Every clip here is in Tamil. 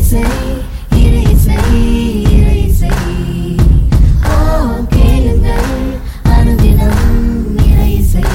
இசை இறை இசை இறை இசை ஓ கேளுங்கள் அனுதினம் இறை இசை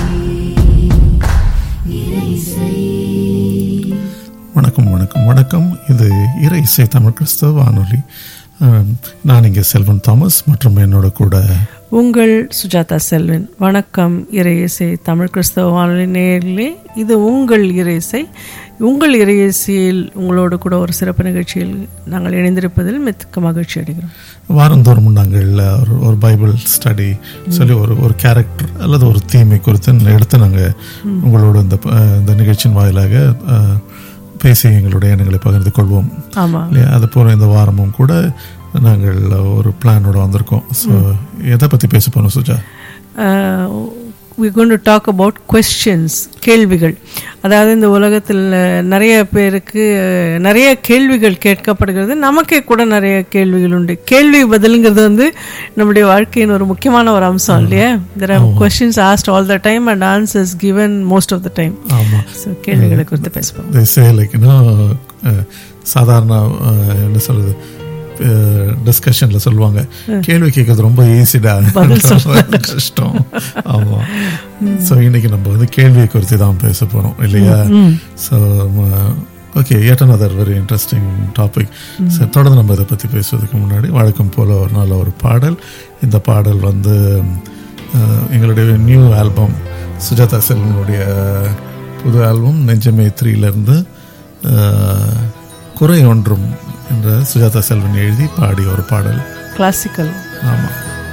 இறை இசை வணக்கம் வணக்கம் வணக்கம் இது இறை இசை தமிழ் கிறிஸ்தவ வானொலி அஹ், நான் இங்கே செல்வன் தாமஸ் மற்றும் என்னோட கூட உங்கள் சுஜாதா செல்வன் வணக்கம் இறையசை தமிழ் கிறிஸ்தவ வானொலி நேயர்களே இது உங்கள் இறையசை உங்கள் இறையசையில் உங்களோடு கூட ஒரு சிறப்பு நிகழ்ச்சியில் நாங்கள் இணைந்திருப்பதில் மிக்க மகிழ்ச்சி அடைகிறோம் வாரந்தோறும் நாங்கள் ஒரு ஒரு பைபிள் ஸ்டடி சொல்லி ஒரு ஒரு கேரக்டர் அல்லது ஒரு தீமை குறித்து எடுத்து நாங்கள் உங்களோட இந்த ப- இந்த நிகழ்ச்சியின் வாயிலாக அஹ், பேசி எங்களுடைய எண்ணங்களை பகிர்ந்து கொள்வோம் ஆமாம் இல்லையா அது போல இந்த வாரமும் கூட நாங்கள் ஒரு பிளானோட வந்திருக்கோம் ஸோ எதை பற்றி பேச போகிறோம் Suja we going to talk about questions கேள்விகள் அதாவது இந்த உலகத்தில் அஹ், நிறைய பேருக்கு அஹ், நிறைய கேள்விகள் கேட்கப்படுகிறது நமக்கே கூட நிறைய கேள்விகள் உண்டு கேள்வி பதிலுங்கிறது வந்து நம்முடைய வாழ்க்கையின் ஒரு முக்கியமான ஒரு அம்சம் இல்லையா there are questions asked all the time and answers given most of the time ஆமாம் ஸோ கேள்விகளை குறித்து பேசுவோம் they say like you know அஹ், சாதாரண அஹ், என்ன சொல்றது டிஸ்கஷன்ல சொல்லுவாங்க கேள்வி கேட்கறது ரொம்ப ஈஸிடா கஷ்டம் ஆமா ஸோ இன்னைக்கு நம்ம வந்து கேள்வியை குறித்து தான் பேச போறோம் இல்லையா so okay yet another very interesting topic so தொடர்ந்து நம்ம இதை பற்றி பேசுவதற்கு முன்னாடி வழக்கம் போல ஒரு நல்ல ஒரு பாடல் இந்த பாடல் வந்து அஹ், எங்களுடைய நியூ ஆல்பம் சுஜாதா செல்வனுடைய புது ஆல்பம் நெஞ்சமே த்ரீலேருந்து குறை ஒன்றும் என்ற சுஜாதா செல்வன் எழுதி பாடிய ஒரு பாடல் கிளாசிக்கல் ஆமாம்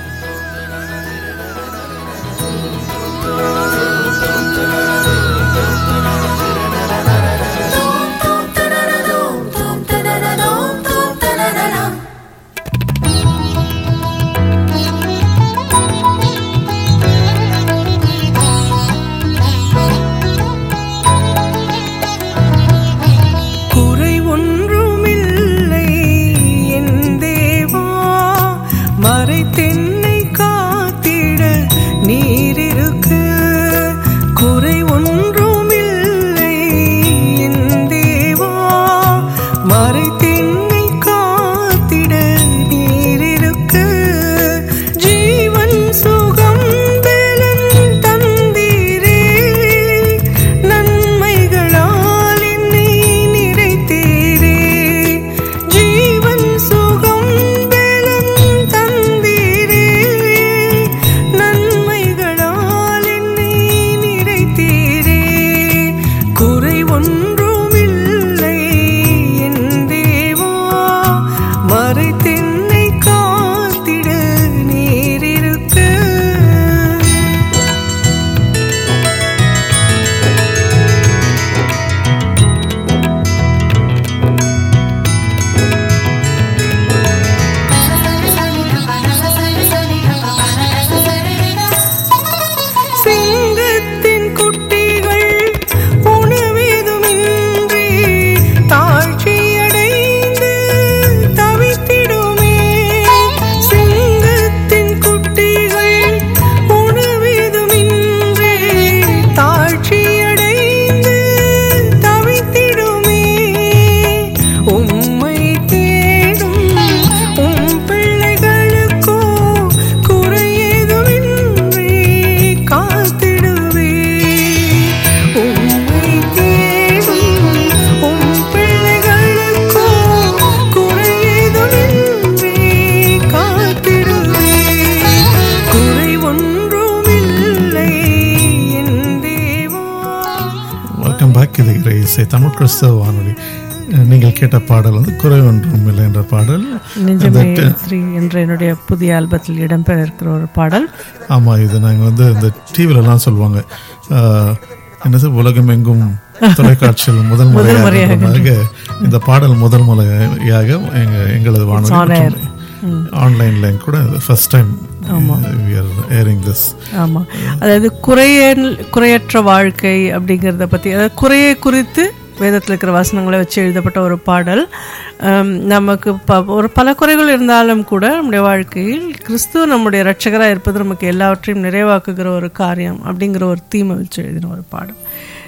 குறை ஒன்றுமில்லை என் தேவா மறை தென்னை காத்திட நீர் இருக்கு குறை ஒன்றுமில்லை என் தேவா மறை தென்னை காத்திட நீர் இருக்கு ஜீவன் சுகம் பலன் தந்தீரே நன்மைகளால் என்னை நிறைத்தீரே ஜீவன் சுகம் பலன் தந்தீரே நன்மைகளால் என்னை நிறைத்தீரே குறை ஒன்றுமில்லை என் தேவா மறை தென்னை காத்திட நீர் இருக்கு சிங்கத்தின் குட்டிகள் உணவேதுமின்றி தாழ்ச்சியடைந்து தவித்திடுமே சிங்கத்தின் குட்டிகள் உணவேதுமின்றி தாழ்ச்சியடைந்து தவித்திடுமே உம்மை தேடும் உம் பிள்ளைகளுக்கோ குறையேதுமின்றி காத்திடுவே உம்மை தேடும் உம் பிள்ளைகளுக்கோ குறையேதுமின்றி காத்திடுவே குறை ஒன்றுமில்லை என் தேவா வெல்கம் பேக் இது இறை இசை தமிழ் கிறிஸ்தவ வானொலி அஹ், நீங்கள் கேட்ட பாடல் வந்து குறை ஒன்றும் இல்லை என்ற பாடல் நெஞ்சமே ஸ்ரீ என்ற என்னுடைய புதிய ஆல்பத்தில் இடம்பெற இருக்கிற ஒரு பாடல் ஆமாம் இது நாங்கள் வந்து இந்த டிவிலலாம் சொல்லுவாங்க அஹ், என்னது உலகம் எங்கும் தொலைக்காட்சியில் முதல் முறையாக இந்த பாடல் முதல் முறையாக எங்க எங்களது on வானொலி air. ஆன்லைன்ல கூட first time we are airing this ஆமாம் அதாவது குறைய குறையற்ற வாழ்க்கை அப்படிங்கிறத பற்றி அதாவது குறையை குறித்து வேதத்தில் இருக்கிற வசனங்களை வச்சு எழுதப்பட்ட ஒரு பாடல் ஆம், நமக்கு ப ஒரு பல குறைகள் இருந்தாலும் கூட நம்முடைய வாழ்க்கையில் கிறிஸ்துவ நம்முடைய ரட்சகராக இருப்பது நமக்கு எல்லாவற்றையும் நிறைவாக்குகிற ஒரு காரியம் அப்படிங்கிற ஒரு தீமை வச்சு எழுதின ஒரு பாடல்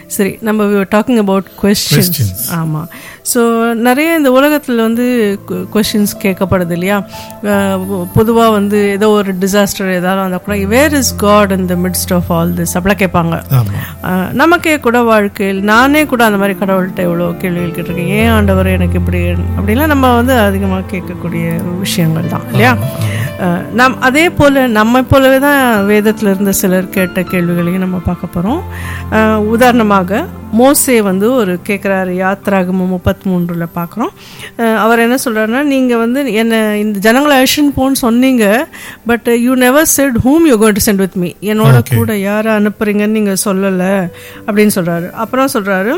சரி நம்ம டாக்கிங் அபவுட் கொஸ்டின்ஸ் Questions. ஆமாம் ஸோ நிறைய இந்த உலகத்தில் வந்து கொஷின்ஸ் கேட்கப்படுது இல்லையா பொதுவாக வந்து ஏதோ ஒரு டிசாஸ்டர் ஏதாவது வந்தால் கூட where is God in the midst of all this அப்படிலாம் கேட்பாங்க ஆமா ஆஹ் நமக்கே கூட வாழ்க்கையில் நானே கூட அந்த மாதிரி கடவுள்கிட்ட எவ்வளோ கேள்விகள் கேட்டிருக்கேன் ஏன் ஆண்டவர் எனக்கு இப்படி அப்படிலாம் நம்ம வந்து அதிகமாக கேட்கக்கூடிய விஷயங்கள் தான் இல்லையா ஆஹ் நம் அதே போல் நம்ம போலவே தான் வேதத்தில் இருந்த சிலர் கேட்ட கேள்விகளையும் நம்ம பார்க்க போகிறோம் உதாரணமாக மோசே வந்து ஒரு கேட்குறாரு யாத்ராகமம் முப்பத்தி மூன்றில் பார்க்குறோம் அவர் என்ன சொல்கிறாருன்னா நீங்கள் வந்து என்னை இந்த ஜனங்களை அழிச்சுன்னு போன்னு சொன்னீங்க but you never said whom you going to send with me என்னோட கூட யாரை அனுப்புறீங்கன்னு நீங்கள் சொல்லலை அப்படின்னு சொல்கிறாரு அப்புறம் சொல்கிறாரு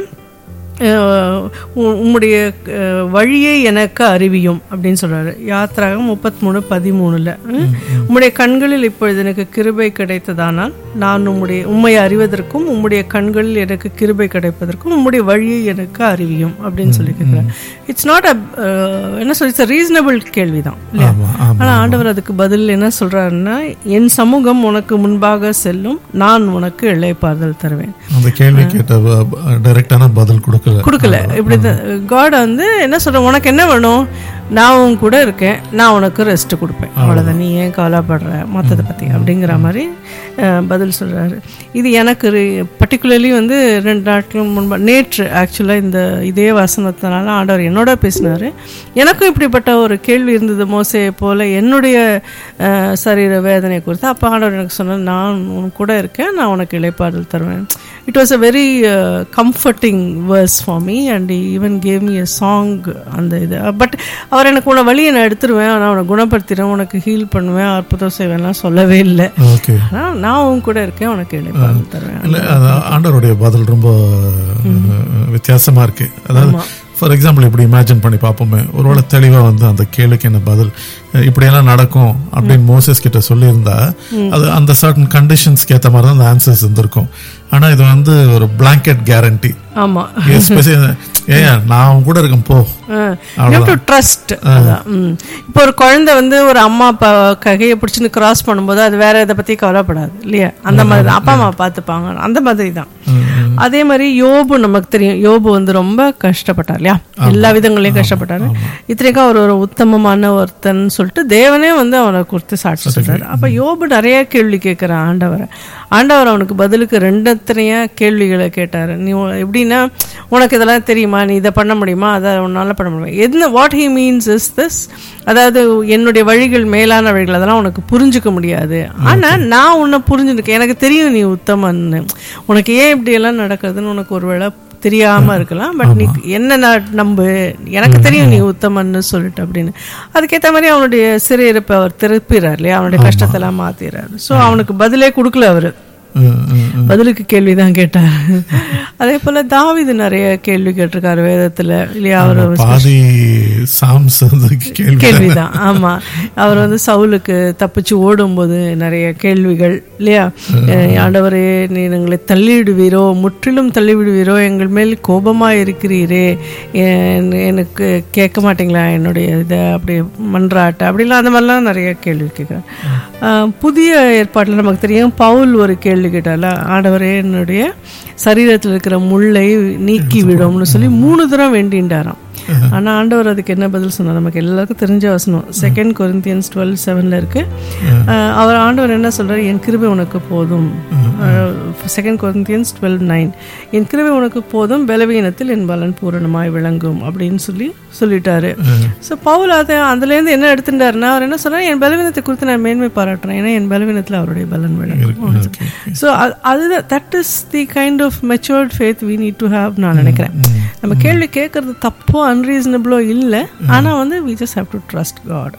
உம்முடைய அஹ், வழியை எனக்கு அறிவியும் அப்படின்னு சொல்றாரு யாத்திராகம் முப்பத்தி மூணு பதிமூணுல உம்முடைய கண்களில் இப்பொழுது எனக்கு கிருபை கிடைத்ததானால் நான் உம்முடைய உண்மையை அறிவதற்கும் உம்முடைய கண்களில் எனக்கு கிருபை கிடைப்பதற்கும் உம்முடைய வழியை எனக்கு அறிவியும் அப்படின்னு சொல்லி கேட்குறேன் இட்ஸ் நாட் அ என்ன சொல்லி இட்ஸ் ரீசனபிள் கேள்விதான் இல்லையா ஆமா ஆமா ஆனா ஆண்டவர் அதுக்கு பதில் என்ன சொல்றாருன்னா என் சமூகம் உனக்கு முன்பாக செல்லும் நான் உனக்கு இளைப்பாறுதல் தருவேன் அந்த கேள்வி கேட்ட டைரக்டான பதில் கொடுக்கல கொடுக்கல இப்படி காட் வந்து என்ன சொல்ற உனக்கு என்ன வேணும் நான் உன் கூட இருக்கேன் நான் உனக்கு ரெஸ்ட் கொடுப்பேன் அவ்வளோதான் நீ ஏன் கவலைப்படுற மற்றதை பற்றி அப்படிங்கிற மாதிரி அஹ், பதில் சொல்கிறாரு இது எனக்கு பர்டிகுலர்லி வந்து ரெண்டு நாட்கள் முன்பு நேற்று ஆக்சுவலாக இந்த இதே வசனத்தினால ஆண்டவர் என்னோட பேசினார் எனக்கும் இப்படிப்பட்ட ஒரு கேள்வி இருந்தது மோசையை போல் என்னுடைய அஹ், சரீர வேதனை குறித்து அப்போ ஆண்டவர் எனக்கு சொன்னார் நான் உன் கூட இருக்கேன் நான் உனக்கு இளைப்பாறுதல் தருவேன் it was a very comforting verse for me and even gave me a song அந்த இது பட் அவர் எனக்கு உன வழியை நான் எடுத்துருவேன் நான் உனக்கு குணப்படுத்திடுவேன் உனக்கு ஹீல் பண்ணுவேன் அற்புதம் செய்வேன்லாம் சொல்லவே இல்லை ஓகே ஆனால் நான் உன் கூட இருக்கேன் உனக்கு இளைப்பாறுதல் தருவேன் இல்ல அது ஆண்டவருடைய பதில் ரொம்ப அஹ், வித்தியாசமா இருக்கு அதாவது ஃபார் எக்ஸாம்பிள் இப்படி இமேஜின் பண்ணி பார்ப்போமே ஒருவேளை தெளிவா வந்து அந்த கேள்விக்கு என்ன பதில் அஹ், இப்படியெல்லாம் நடக்கும் அப்படின்னு மோசஸ் கிட்ட சொல்லியிருந்தா அது அந்த சர்டன் கண்டிஷன்ஸ்க்கு ஏற்ற மாதிரி தான் அந்த ஆன்சர்ஸ் இருந்திருக்கும் ஆனா இது வந்து ஒரு பிளாங்கெட் கேரண்டி ஆமாம் ஏன் நான் அவன் கூட இருக்கேன் போ டு ட்ரஸ்ட் அதான் ம். இப்போ ஒரு குழந்தை வந்து ஒரு அம்மா அப்பா கையை பிடிச்சின்னு கிராஸ் பண்ணும்போது அது வேற இதை பத்தி கவலைப்படாது இல்லையா அந்த மாதிரி தான் அப்பா அம்மா பார்த்துப்பாங்க அந்த மாதிரி தான் அதே மாதிரி யோபு நமக்கு தெரியும் யோபு வந்து ரொம்ப கஷ்டப்பட்டார் இல்லையா எல்லா விதங்களையும் கஷ்டப்பட்டாரு இத்தனைக்கும் அவர் ஒரு உத்தமமான ஒருத்தன் சொல்லிட்டு தேவனே வந்து அவனை குறித்து சாட்சி சொல்றாரு அப்ப யோபு நிறைய கேள்வி கேட்கிறான் ஆண்டவரை ஆண்டவர் அவனுக்கு பதிலுக்கு ரெண்டத்தனையா கேள்விகளை கேட்டாரு நீ உ- எப்படின்னா உனக்கு இதெல்லாம் தெரியுமா நீ இதை பண்ண முடியுமா அதை உன்னால பண்ண முடியுமா என்ன what he means is this அதாவது என்னுடைய வழிகள் மேலான வழிகள் அதெல்லாம் உனக்கு புரிஞ்சுக்க முடியாது ஆனா நான் உன்னை புரிஞ்சுருக்கேன் எனக்கு தெரியும் நீ உத்தமன்னு உனக்கு ஏன் இப்படி எல்லாம் நடக்குதுன்னு உனக்கு ஒருவேளை தெரியாம இருக்கலாம் பட் நீ என்ன நான் நம்பு எனக்கு தெரியும் நீ உத்தமன்னு சொல்லிட்டு அப்படின்னு அதுக்கேற்ற மாதிரி அவனுடைய சிறையிருப்பை அவர் திருப்பிறார் இல்லையா அவனுடைய கஷ்டத்தெல்லாம் மாத்திடுறாரு ஸோ அவனுக்கு பதிலே கொடுக்கல அவரு ம், ம், ம். பதிலுக்கு கேள்வி தான் கேட்டார் அதே போல தாவீது நிறைய கேள்வி கேட்டிருக்காரு வேதத்துல இல்லையா அவர் பாதி சாம்ஸ் வந்து கேள்வி கேள்விதான் ஆமா அவர் வந்து சவுலுக்கு தப்பிச்சு ஓடும்போது நிறைய கேள்விகள் இல்லையா அஹ் ஆண்டவரே நீ எங்களை தள்ளிவிடுவீரோ முற்றிலும் தள்ளிவிடுவீரோ எங்கள் மேல் கோபமா இருக்கிறீரே என்- எனக்கு கேட்க மாட்டீங்களா என்னுடைய இதை அப்படி மன்றாட்ட அப்படிலாம் அந்த மாதிரிலாம் நிறைய கேள்வி கேட்குறேன் புதிய ஏற்பாட்டில் நமக்கு தெரியும் பவுல் ஒரு கேள்வி கேட்டால ஆண்டவரே என்னுடைய சரீரத்தில் இருக்கிற முள்ளை நீக்கி விடும்னு சொல்லி மூணு தரம் வேண்டின்றாராம் ஆனா ஆண்டவர் அதுக்கு என்ன பதில் சொன்னார் நமக்கு எல்லாருக்கும் தெரிஞ்ச வசனம் செகண்ட் கொரிந்தியன்ஸ் டுவெல் செவன்ல இருக்கு அஹ் அவர் ஆண்டவர் என்ன சொல்றாரு என் கிருபை உனக்கு போதும் செகண்ட் கொரிந்தியன்ஸ் டுவெல் நைன் என் கிருபை உனக்கு போதும் பலவீனத்தில் என் பலன் பூரணமாய் விளங்கும் அப்படின்னு சொல்லி சொல்லிட்டாரு ஸோ பவுல் அதை அதுலேருந்து என்ன எடுத்துட்டாருன்னா அவர் என்ன சொல்றாரு என் பலவீனத்தை குறித்து நான் மேன்மை பாராட்டுறேன் ஏன்னா என் பலவீனத்தில் அவருடைய பலன் விளங்கும் ஓகே ஸோ அதுதான் that is the kind of matured faith we need to have நான் நினைக்கிறேன் நம்ம கேள்வி கேட்கறது தப்போ அன்ரீசனபிளோ இல்லை ஆனா வந்து we just have to trust God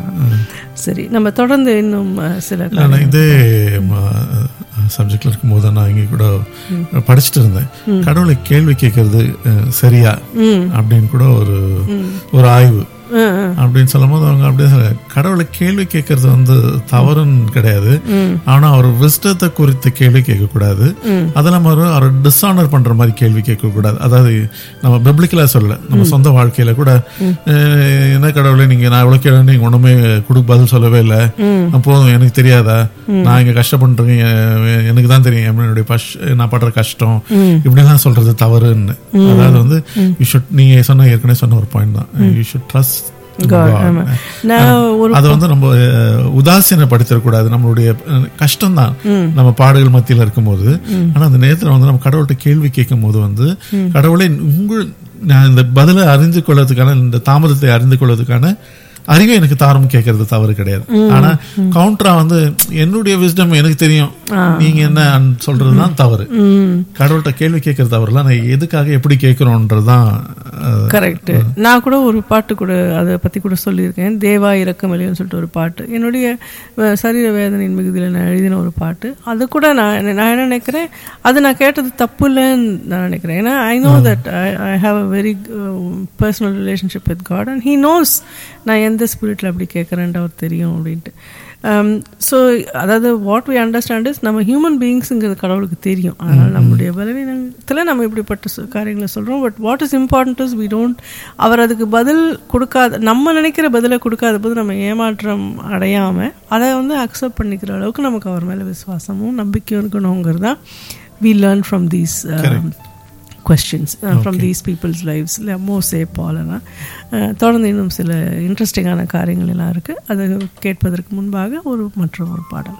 சரி நம்ம தொடர்ந்து இன்னும் அஹ், சில நான் இதே சப்ஜெக்ட்ல இருக்கும்போது நான் இங்க கூட படிச்சுட்டு இருந்தேன் கடவுளை கேள்வி கேட்கறது அஹ், சரியா அப்படின்னு கூட ஒரு ஒரு ஆய்வு அப்படின்னு சொல்லும்போது அவங்க அப்படியே சொல்ல- கடவுளை கேள்வி கேட்கறது வந்து தவறுன்னு கிடையாது ஆனா அவர் விஸ்டத்தை குறித்து கேள்வி கேட்க கூடாது அதெல்லாம் ஒரு அவர் டிஸ்ஆனர் பண்ற மாதிரி கேள்வி கேட்க கூடாது அதாவது நம்ம பிப்ளிக்கலா சொல்ல நம்ம சொந்த வாழ்க்கையில கூட அஹ், என்ன கடவுளை நீங்க நான் எவ்வளவு கேள்வி நீங்க ஒண்ணுமே கொடுக்க பதில் சொல்லவே இல்லை போதும் எனக்கு தெரியாதா நான் இங்க கஷ்டப்பட்டுருக்கேன் எ- எனக்கு தான் தெரியும் என்னுடைய பஷ் நான் படுற கஷ்டம் இப்படிலாம் சொல்றது தவறுன்னு அதாவது வந்து யூ ஷுட் நீங்க சொன்ன ஏற்கனவே சொன்ன ஒரு பாயிண்ட் தான் யூ ஷுட் ட்ரஸ்ட் God, ஆமா. நான் ஒரு அதை வந்து நம்ம அஹ், உதாசீனப்படுத்திடக்கூடாது நம்மளுடைய கஷ்டம் தான் நம்ம பாடுகள் மத்தியில இருக்கும்போது ஆனா அந்த நேரத்துல வந்து நம்ம கடவுள்கிட்ட கேள்வி கேட்கும் போது வந்து கடவுளை உங்கள் நான் இந்த பதிலை அறிந்து கொள்வதற்கான இந்த தாமதத்தை அறிந்து கொள்வதற்கான அறிவை எனக்கு தாரும் கேட்கறது தவறு கிடையாது ஆனா கவுண்டரா வந்து என்னுடைய விஸ்டம் எனக்கு தெரியும் நீங்க என்ன சொல்றதுதான் தவறு கடவுள்கிட்ட கேள்வி கேட்கறது தவறுல நான் எதுக்காக எப்படி கேட்கிறோன்றதுதான் அஹ், கரெக்ட் நான் கூட ஒரு பாட்டு கூட அதை பற்றி கூட சொல்லியிருக்கேன் தேவா இறக்கமலைன்னு சொல்லிட்டு ஒரு பாட்டு என்னுடைய அஹ், சரீர வேதனையின் மிகுதியில் நான் எழுதின ஒரு பாட்டு அது கூட நான் நான் என்ன நினைக்கிறேன் அது நான் கேட்டது தப்பு இல்லைன்னு நான் நினைக்கிறேன் ஏன்னா I know that I have a very personal relationship with God and he knows நான் எந்த ஸ்பிரிட்டில் அப்படி கேட்குறேன்ட்டு அவர் தெரியும் அப்படின்ட்டு ஸோ அதாவது வாட் வி அண்டர்ஸ்டாண்ட் இஸ் நம்ம ஹியூமன் பீயிங்ஸுங்கிறது கடவுளுக்கு தெரியும் அதனால் நம்மளுடைய பலவீனத்தில் நம்ம இப்படிப்பட்ட சு- காரியங்களை சொல்கிறோம் but what is important is we don't அவர் அதுக்கு பதில் கொடுக்காத நம்ம நினைக்கிற பதிலை கொடுக்காத போது நம்ம ஏமாற்றம் அடையாமல் அதை வந்து அக்செப்ட் பண்ணிக்கிற அளவுக்கு நமக்கு அவர் மேலே விசுவாசமும் நம்பிக்கையும் இருக்கணுங்கிறது தான் we learn from these questions from these peoples lives இல்லை மோசே பாலனா தொடர்ந்து இன்னும் சில இன்ட்ரெஸ்டிங்கான காரியங்கள் எல்லாம் இருக்குது அதை கேட்பதற்கு முன்பாக ஒரு மற்றும் ஒரு பாடல்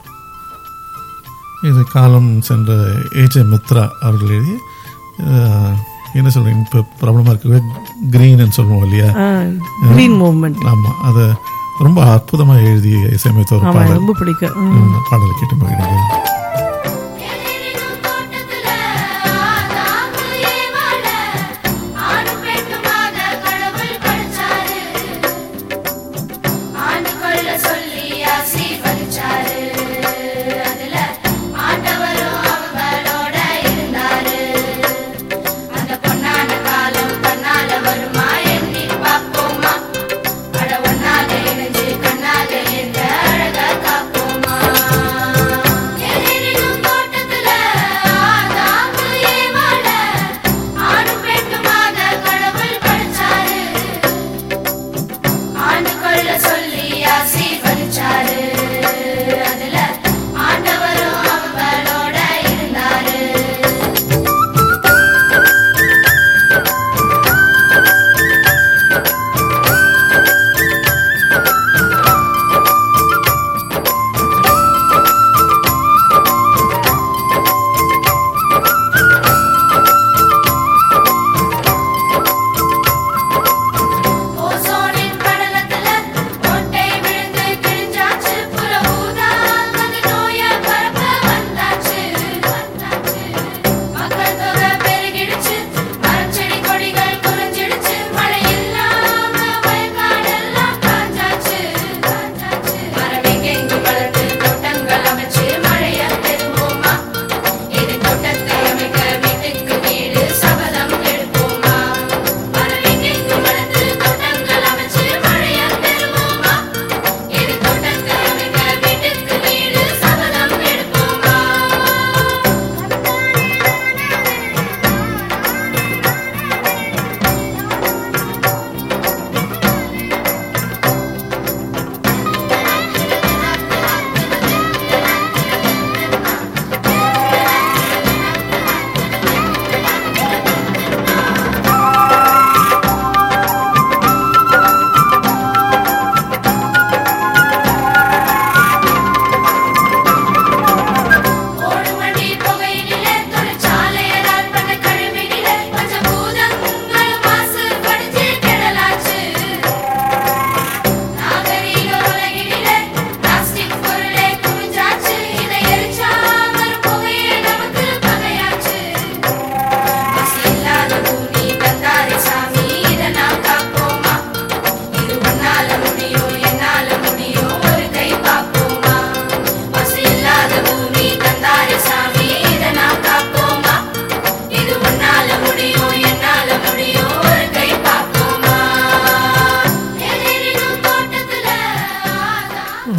இது காலம் சென்ற ஏஜே மித்ரா அவர்கள் எழுதி அஹ், என்ன சொல்றீங்க இப்போ ப்ராப்ளமாக இருக்கு கிரீன்னு சொல்லுவோம் இல்லையா க்ரீன் மூவ்மெண்ட் ஆமா அதை ரொம்ப அற்புதமா எழுதி இசையமைத்த ஒரு ஆமாம் பாடல் ரொம்ப பிடிக்கும் ம். இந்த பாடலை கேட்டு மகிழ்கிறேன் எதிரினும் தோட்டத்துல ஆதாமு ஏவாள ஆணும் பெண்ணுமாக கடவுள் படைச்சாரு. ஆண்டு கொள்ள சொல்லி ஆசீர்வதிச்சாரு. அதுல ஆண்டவரும் அவங்களோட இருந்தாரு. அந்த பொன்னான காலம் கண்ணால வருமா எண்ணி பார்ப்போமா அட ஒன்னாக இணைஞ்சு கண்ணாக இருந்த அழக காப்போமா எதிரினும்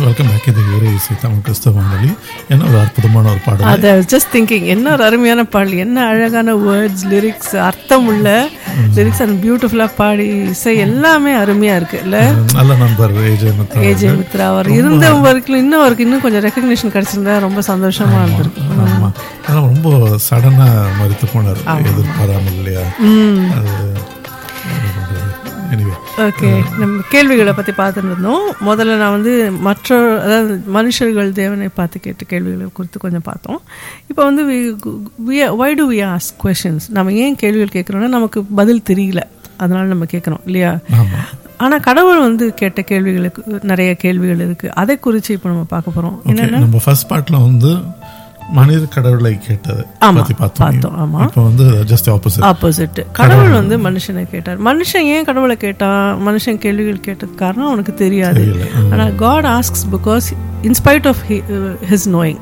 வெல்கம் பேக் இது வேறு இசை தமிழ் கிறிஸ்தவ வானொலி என்ன ஒரு அற்புதமான ஒரு பாடல் அதை ஜஸ்ட் திங்கிங் என்ன ஒரு அருமையான பாடல் என்ன அழகான வேர்ட்ஸ் லிரிக்ஸ் அர்த்தம் உள்ள லிரிக்ஸ் அண்ட் பியூட்டிஃபுல்லாக பாடி இசை எல்லாமே அருமையாக இருக்கு இல்லை நல்ல நண்பர் ஏஜே மித்ரா ஏஜே மித்ரா அவர் இருந்த வரைக்கும் இன்னும் அவருக்கு இன்னும் கொஞ்சம் ரெக்கக்னிஷன் கிடைச்சிருந்தா ரொம்ப சந்தோஷமா இருந்திருக்கு ஆமா ஆனா ரொம்ப சடனா மறித்து போனார் எதிர்பாராமல் இல்லையா அது எனிவே ஓகே நம்ம கேள்விகளை பற்றி பார்த்துட்டு இருந்தோம் முதல்ல நான் வந்து மற்ற அதாவது மனுஷர்கள் தேவனை பார்த்து கேட்ட கேள்விகளை குறித்து கொஞ்சம் பார்த்தோம் இப்போ வந்து why do we ask questions நம்ம ஏன் கேள்விகள் கேட்குறோம்னா நமக்கு பதில் தெரியல அதனால நம்ம கேட்குறோம் இல்லையா ஆமா ஆனால் கடவுள் வந்து கேட்ட கேள்விகளுக்கு நிறைய கேள்விகள் இருக்கு அதை குறித்து இப்போ நம்ம பார்க்க போகிறோம் ஓகே நம்ம ஃபர்ஸ்ட் பார்ட்ல வந்து மனித கடவுளை கேட்டது ஆமா, பத்தி பார்த்தோம் பார்த்தோம், ஆமா. இப்போ வந்து ஜஸ்ட் ஆப்போசிட் ஆப்போசிட் கடவுள் வந்து மனுஷனை கேட்டார் மனுஷன் ஏன் கடவுளை கேட்டான் மனுஷன் கேள்விகள் கேட்டது காரணம் அவனுக்கு தெரியாது தெரியல. ஆனா God asks because in spite of his knowing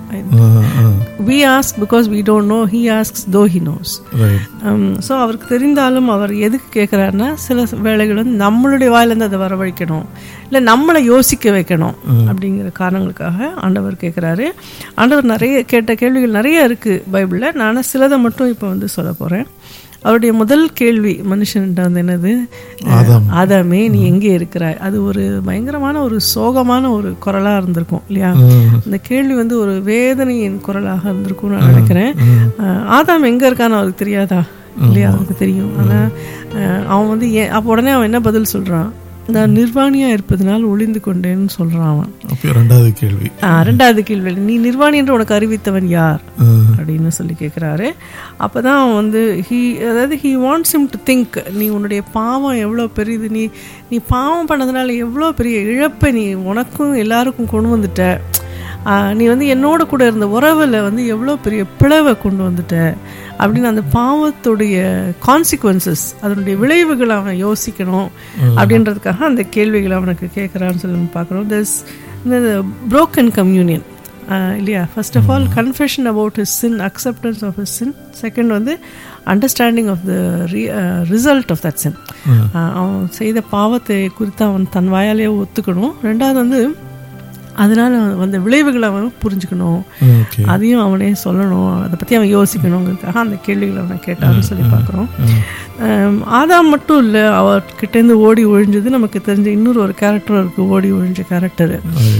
we ask because we don't know he asks though he knows right so அவருக்கு தெரிந்தாலும் அவர் எதுக்கு கேட்குறாருன்னா சில வேளைகள் வந்து நம்மளுடைய வாயிலேருந்து அதை வரவழைக்கணும் இல்லை நம்மளை யோசிக்க வைக்கணும் அப்படிங்கிற காரணங்களுக்காக ஆண்டவர் கேட்குறாரு ஆண்டவர் நிறைய கேட்ட கேள்விகள் நிறைய இருக்குது பைபிளில் நான் சிலதை மட்டும் இப்போ வந்து சொல்ல போகிறேன் அவருடைய முதல் கேள்வி மனுஷன்கிட்ட வந்து என்னது ஆதாம். ஆதாமே நீ எங்கே இருக்கிறாய் அது ஒரு பயங்கரமான ஒரு சோகமான ஒரு குரலாக இருந்திருக்கும் இல்லையா அந்த கேள்வி வந்து ஒரு வேதனையின் குரலாக இருந்திருக்கும்னு நான் நினைக்கிறேன் அஹ் ஆதாம் எங்க இருக்கான்னு அவருக்கு தெரியாதா இல்லையா அவருக்கு தெரியும் ஆனா அஹ் அவன் வந்து ஏன் அப்போ உடனே அவன் என்ன பதில் சொல்றான் நான் நிர்வாணியா இருப்பதனால் ஒளிந்து கொண்டேன்னு சொல்றான் அவன் அப்போ ரெண்டாவது கேள்வி அஹ் ரெண்டாவது கேள்வி நீ நிர்வாணி என்று உனக்கு அறிவித்தவன் யார் அஹ், அப்படின்னு சொல்லி கேட்குறாரு அப்போ தான் அவன் வந்து ஹீ அதாவது he wants him to think நீ உன்னுடைய பாவம் எவ்வளோ பெரியது நீ நீ பாவம் பண்ணதுனால எவ்வளோ பெரிய இழப்பை நீ உனக்கும் எல்லாருக்கும் கொண்டு வந்துட்ட ஆஹ் நீ வந்து என்னோட கூட இருந்த உறவில் வந்து எவ்வளோ பெரிய பிளவை கொண்டு வந்துட்ட அப்படின்னு அந்த பாவத்துடைய கான்சிக்வன்சஸ் அதனுடைய விளைவுகளை அவன் யோசிக்கணும் அப்படின்றதுக்காக அந்த கேள்விகளை அவனுக்கு கேட்குறான்னு சொல்லி நம்ம பார்க்குறோம் திஸ் இந்த broken கம்யூனியன் இல்லையா first of all confession about his sin acceptance of his sin second வந்து understanding of the result of that sin அவன் செய்த பாவத்தை குறித்து அவன் தன் வாயாலேயே ஒத்துக்கணும் ரெண்டாவது வந்து அதனால வந்த விளைவுகளை அவன் புரிஞ்சுக்கணும் ஓகே அதையும் அவனே சொல்லணும் அதை பற்றி அவன் யோசிக்கணுங்கிறதுக்காக அந்த கேள்விகளை அவனை கேட்டான்னு சொல்லி பார்க்குறோம் ஆதாம் மட்டும் இல்லை அவர்கிட்டேருந்து ஓடி ஒழிஞ்சது நமக்கு தெரிஞ்ச இன்னொரு ஒரு கேரக்டரும் இருக்குது ஓடி ஒழிஞ்ச கேரக்டர்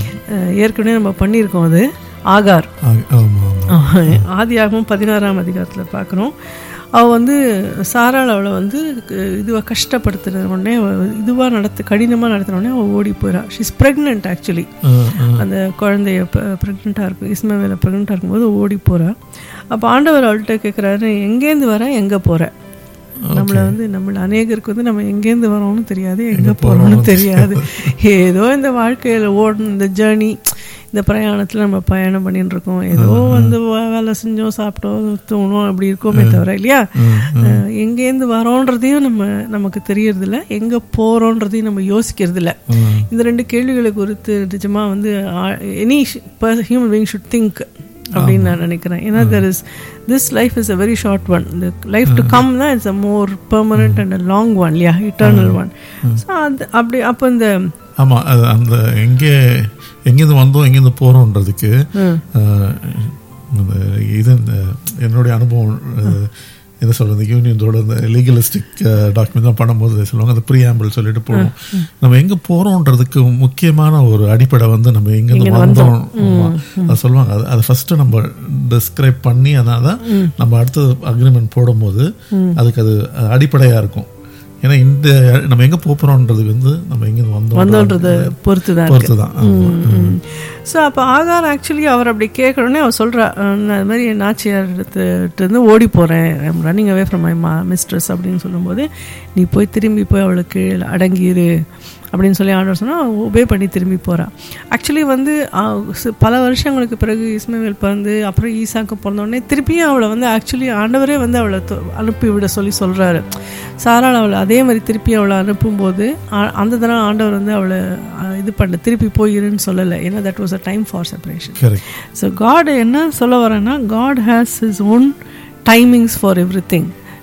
ஏற்கனவே நம்ம பண்ணியிருக்கோம் அது ஆகார் ஆமா ஆமா ஆதியாகமும் பதினாறாம் அதிகாரத்தில் பார்க்குறோம் அவள் வந்து சாராள் அவளை வந்து இதுவாக கஷ்டப்படுத்துன உடனே இதுவாக நடத்து கடினமாக நடத்தின உடனே அவள் ஓடி போயிடா she's pregnant actually uh, uh, அந்த குழந்தைய ப்ரெக்னெண்ட்டாக இருக்கும் இஸ்மாவேல ப்ரெக்னெண்ட்டாக இருக்கும்போது ஓடி போகிறா அப்போ ஆண்டவர் அவள்கிட்ட கேட்குறாரு எங்கேருந்து வர எங்கே போகிற நம்மளை வந்து நம்மள அநேகருக்கு வந்து நம்ம எங்கேருந்து வரோம்னு தெரியாது எங்கே போகிறோம்னு தெரியாது ஏதோ இந்த வாழ்க்கையில் ஓடணும் இந்த ஜேர்னி இந்த பிரயாணத்தில் நம்ம பயணம் பண்ணிட்டு இருக்கோம் ஏதோ வந்து வே- வேலை செஞ்சோம் சாப்பிட்டோம் தூணோம் அப்படி இருக்கோமே தவிர இல்லையா அஹ் எங்கேருந்து வரோன்றதையும் நம்ம நமக்கு தெரியறதில்ல எங்கே போகிறோன்றதையும் நம்ம யோசிக்கிறதில்ல அஹ், இந்த ரெண்டு கேள்விகளை குறித்து நிஜமாக வந்து any human being should think அப்படின்னு நான் நினைக்கிறேன் ஏன்னா there is this life is a very short one இந்த லைஃப் டு கம் தான் it's a more permanent and a long one இல்லையா இட்டர்னல் ஒன் ஸோ அது அப்படி அப்போ இந்த ஆமா அது அந்த எங்கே எங்கேருந்து வந்தோம் எங்கேருந்து போறோம்ன்றதுக்கு ம், அஹ், இந்த இது இந்த என்னுடைய அனுபவம் அஹ், என்ன சொல்றது யூனியன்ஸோட இந்த லீகலிஸ்டிக் டாக்குமெண்ட் தான் பண்ணும்போது சொல்லுவாங்க அந்த ப்ரீஆம்பிள் சொல்லிட்டு போடுவோம் நம்ம எங்க போறோம்ன்றதுக்கு முக்கியமான ஒரு அடிப்படை வந்து நம்ம எங்க இருந்து வந்தோம் ஆமா. அது சொல்லுவாங்க அது அதை ஃபர்ஸ்ட் நம்ம டிஸ்கிரைப் பண்ணி அதனால தான் நம்ம அடுத்த அக்ரிமெண்ட் போடும்போது அதுக்கு அது அடிப்படையா இருக்கும் ஏன்னா இந்த நம்ம எங்க போறோம்ன்றதுக்கு வந்து நம்ம எங்க வந்தோம் வந்தோன்றதை பொறுத்து தான் இருக்கு பொறுத்து தான் ஸோ அப்போ ஆகார் ஆக்சுவலி அவர் அப்படி கேட்கணுன்னே அவர் சொல்கிறா நான் இது மாதிரி என் நாச்சியார்கிட்ட ஓடி போகிறேன் I'm running away from my மா மிஸ்ட்ரஸ் அப்படின்னு சொல்லும்போது நீ போய் திரும்பி போய் அவளுக்கு அடங்கிரு அப்படின்னு சொல்லி ஆண்டவர் சொன்னால் ஒபே பண்ணி திரும்பி போகிறா ஆக்சுவலி வந்து ஆஹ், சி- பல வருஷங்களுக்கு பிறகு இஸ்மவேல் பிறந்து அப்புறம் ஈசாக்கு பிறந்தோடனே திருப்பியும் அவளை வந்து ஆக்சுவலி ஆண்டவரே வந்து அவளை தொ- அனுப்பி விட சொல்லி சொல்கிறாரு சாராள் அவளை அதே மாதிரி திருப்பி அவளை அனுப்பும்போது ஆ- அந்த தடவை ஆண்டவர் வந்து அவளை ஆஹ், இது பண்ணல திருப்பி போயிருன்னு சொல்லலை ஏன்னா that was a time for separation correct so God என்ன சொல்ல வரேன்னா God has his own timings for every thing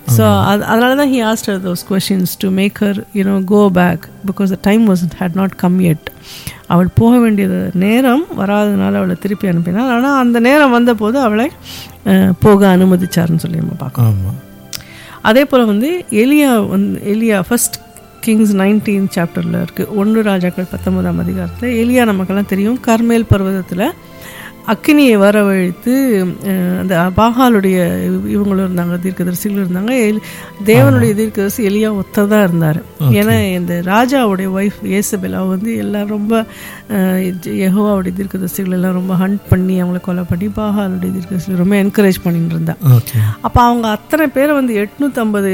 so அது அதனால தான் he asked those questions to make her you know go back because the time was had not come yet அவள் போக வேண்டியது நேரம் வராதனால அவளை திருப்பி அனுப்பினாள் ஆனால் அந்த நேரம் வந்தபோது அவளை அஹ், போக அனுமதிச்சாருன்னு சொல்லி நம்ம பார்க்கணும் ஆமா அதே போல் வந்து எலியா வந்து எலியா ஃபர்ஸ்ட் கிங்ஸ் நைன்டீன் சாப்டரில் இருக்குது ஒன்று ராஜாக்கள் பத்தொன்பதாம் அதிகாரத்தில் எலியா நமக்கெல்லாம் தெரியும் கர்மேல் பர்வதத்தில் அக்கினியை வரவழைத்து அஹ், அந்த பாகாலுடைய இவ- இவங்களும் இருந்தாங்க தீர்க்கதரிசிகளும் இருந்தாங்க எலி- தேவனுடைய தீர்க்கதரிசி எலியா ஒத்ததான் இருந்தார் ஏன்னா இந்த ராஜாவுடைய ஒய்ஃப் ஏசபெல் அவ வந்து எல்லாம் ரொம்ப அஹ், யெகோவாவுடைய தீர்க்கதரிசிகள் எல்லாம் ரொம்ப ஹண்ட் பண்ணி அவங்கள கொலை பண்ணி பாகாலுடைய தீர்க்கதரிசிகள் ரொம்ப என்கரேஜ் பண்ணிட்டு இருந்தா ஓகே அப்போ அவங்க அத்தனை பேரை வந்து எட்நூற்றம்பது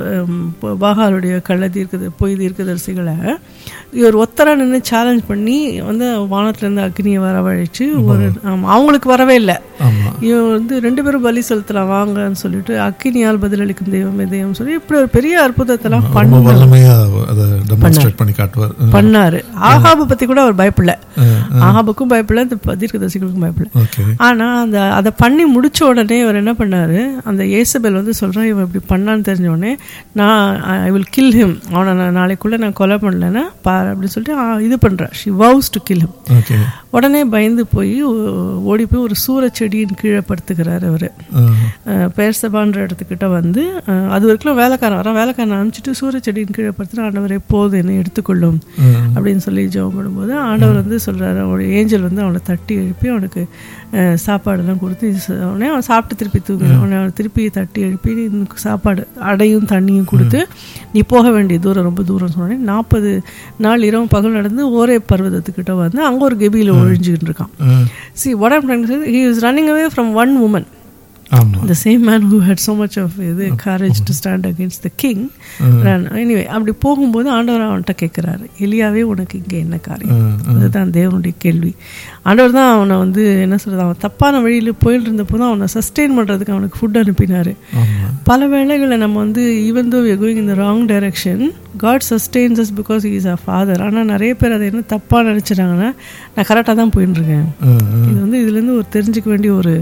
பாகாலுடைய கள்ள தீர்க்க பொய் தீர்க்கதரிசிகளை இவர் ஒத்தரா நின்று சேலஞ்ச் பண்ணி வந்து வானத்துலேருந்து அக்னியை வரவழைச்சு ஒரு ஆமா, அவங்களுக்கு வரவே இல்லை ஆமா இவன் வந்து ரெண்டு பேரும் பலி செலுத்தலாம் வாங்கன்னு சொல்லிட்டு அக்கினியால் பதிலளிக்கும் தெய்வம் தெய்வம் சொல்லி இப்படி ஒரு பெரிய அற்புதத்தெல்லாம் ரொம்ப பண்ண வல்லமையா அதை டெமான்ஸ்ட்ரேட் பண்ணி காட்டுவார் பண்ணாரு ஆகாபை பத்தி கூட அவர் பயப்படல அஹ், ஆகாபுக்கும் பயப்படல இந்த தீர்க்கதரிசிகளுக்கும் பயப்படல ஓகே ஆனா அந்த அதை பண்ணி முடிச்ச உடனே இவர் என்ன பண்ணாரு அந்த ஏசபெல் வந்து சொல்றான் இவன் இப்படி பண்ணான்னு தெரிஞ்ச உடனே நான் ஐ வில் கில் ஹிம் அவனை நான் நாளைக்குள்ள நான் கொலை பண்ணலன்னா பாரு அப்படின்னு சொல்லிட்டு ஆ, இது பண்றா she vows to kill him okay உடனே பயந்து போய் ஓ- ஓடி போய் ஒரு சூறச்செடியின் கீழே படுத்துக்கிறாரு அவரு அஹ், பேர்சபான்ற இடத்துக்கிட்ட வந்து அஹ், அது வரைக்கும் வேலைக்காரன் வரான் வேலைக்காரன் அனுப்பிச்சிட்டு சூறச்செடியின் கீழே படுத்துட்டு ஆண்டவர் எப்போது என்னை எடுத்துக்கொள்ளும் அஹ், அப்படின்னு சொல்லி ஜெபம் பண்ணும்போது ஆண்டவர் வந்து சொல்றாரு அவனுடைய ஏஞ்சல் வந்து அவனை தட்டி எழுப்பி அவனுக்கு அஹ், சாப்பாடெல்லாம் கொடுத்து இது ச- உடனே அவன் சாப்பிட்டு திருப்பி தூங்குறான் அவனை அவனை திருப்பி தட்டி எழுப்பி உனக்கு சாப்பாடு அடையும் தண்ணியும் கொடுத்து நீ போக வேண்டிய தூரம் ரொம்ப தூரம் சொன்னே நாற்பது நாள் இரவு பகல் நடந்து ஒரே பர்வதத்துக்கிட்ட வந்து அங்கே ஒரு கெபியில் ஒழிஞ்சுக்கிட்டு இருக்கான் uh, see what I'm trying to say he is running away from one woman ஆமா the same man who had so much of இது courage to stand against the king ran anyway அப்படி போகும்போது ஆண்டவர் அவன்கிட்ட கேட்குறாரு எலியாவே உனக்கு இங்கே என்ன காரியம் அஹ், அதுதான் தேவனுடைய கேள்வி ஆண்டவர் தான் அவனை வந்து என்ன சொல்றது அவன் தப்பான வழியில் போயிட்டு இருந்தப்போ தான் அவனை சஸ்டெயின் பண்ணுறதுக்கு அவனுக்கு ஃபுட் அனுப்பினாரு ஆமா பல வேளைகளில் நம்ம வந்து ஈவன் தோ கோயிங் இந்த wrong direction God sustains us because is a father ஆனால் நிறைய பேர் அதை என்ன தப்பாக நினச்சிட்டாங்கன்னா நான் கரெக்டாக தான் போயின்னு இருக்கேன் அஹ், அஹ், இது வந்து இதுலேருந்து ஒரு தெரிஞ்சுக்க வேண்டிய ஒரு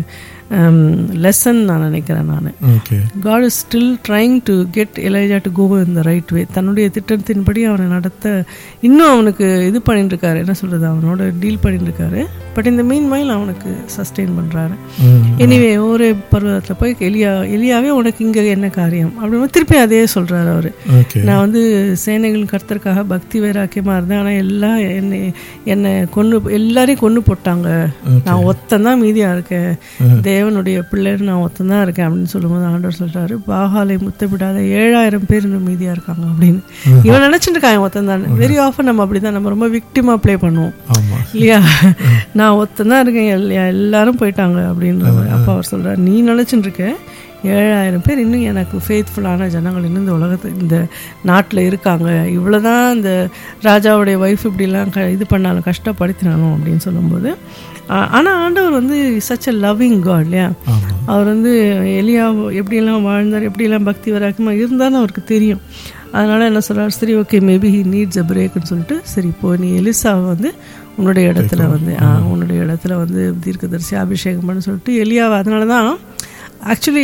லெசன் நான் நினைக்கிறேன் நான் okay God is still trying to get Elijah to go in the right way தன்னுடைய திட்டத்தின்படி அவனை நடத்த இன்னும் அவனுக்கு இது பண்ணிட்டு இருக்காரு என்ன சொல்றது அவனோட டீல் பண்ணிட்டு இருக்காரு பட் இந்த மீன் மைல் அவனுக்கு சஸ்டெயின் பண்றாரு அஹ், எனிவே ஒரே பருவத்தில் போய் எலியா எலியாவே உனக்கு இங்கே என்ன காரியம் அப்படின்னு திருப்பி அதே சொல்றாரு அவரு ஓகே நான் வந்து சேனைகள் கர்த்தருக்காக பக்தி வைராக்கியமா இருந்தேன் ஆனா எல்லாம் என்னை என்னை கொன்னு எல்லாரையும் கொன்னு போட்டாங்க நான் ஒத்தந்தான் மீதியா இருக்கேன் தேவனுடைய பிள்ளைன்னு நான் ஒத்தந்தான் இருக்கேன் அப்படின்னு சொல்லும்போது ஆண்டவர் சொல்றாரு பாகாலை முத்தமிடாத ஏழாயிரம் பேர் இன்னும் மீதியா இருக்காங்க அப்படின்னு இவன் நினைச்சிட்டு இருக்கான் ஒத்தன் தான் வெரி ஆஃபன் நம்ம அப்படிதான் நம்ம ரொம்ப விக்டிமா ப்ளே பண்ணுவோம் ஆமா இல்லையா நான் ஒத்தந்தான் இருக்கேன் எல்~ எல்லாரும் போயிட்டாங்க அப்படின்ற மாதிரி. அப்ப அவர் சொல்றாரு நீ நினைச்சிட்டு இருக்க ஏழாயிரம் பேர் இன்னும் எனக்கு ஃபேத்ஃபுல்லான ஜனங்கள் இன்னும் இந்த உலகத்து இந்த நாட்டில் இருக்காங்க இவ்வளோதான் இந்த ராஜாவுடைய ஒய்ஃப் இப்படிலாம் க இது பண்ணாலும் கஷ்டப்படுத்தினாலும் அப்படின்னு சொல்லும்போது ஆ- ஆனா ஆண்டவர் வந்து சச் அ லவ்விங் காட் இல்லையா ஆமா அவர் வந்து எலியா எப்படியெல்லாம் வாழ்ந்தார் எப்படியெல்லாம் பக்தி வராக்கமா இருந்தாலும் அவருக்கு தெரியும் அதனால என்ன சொல்றாரு சரி okay maybe he needs a பிரேக்னு சொல்லிட்டு சரி இப்போ நீ எலிசாவை வந்து உன்னுடைய இடத்துல வந்து ஆ, உன்னுடைய இடத்துல வந்து தீர்க்கதரிசி அபிஷேகம் பண்ண சொல்லிட்டு எலியாவை அதனால தான் ஆக்சுவலி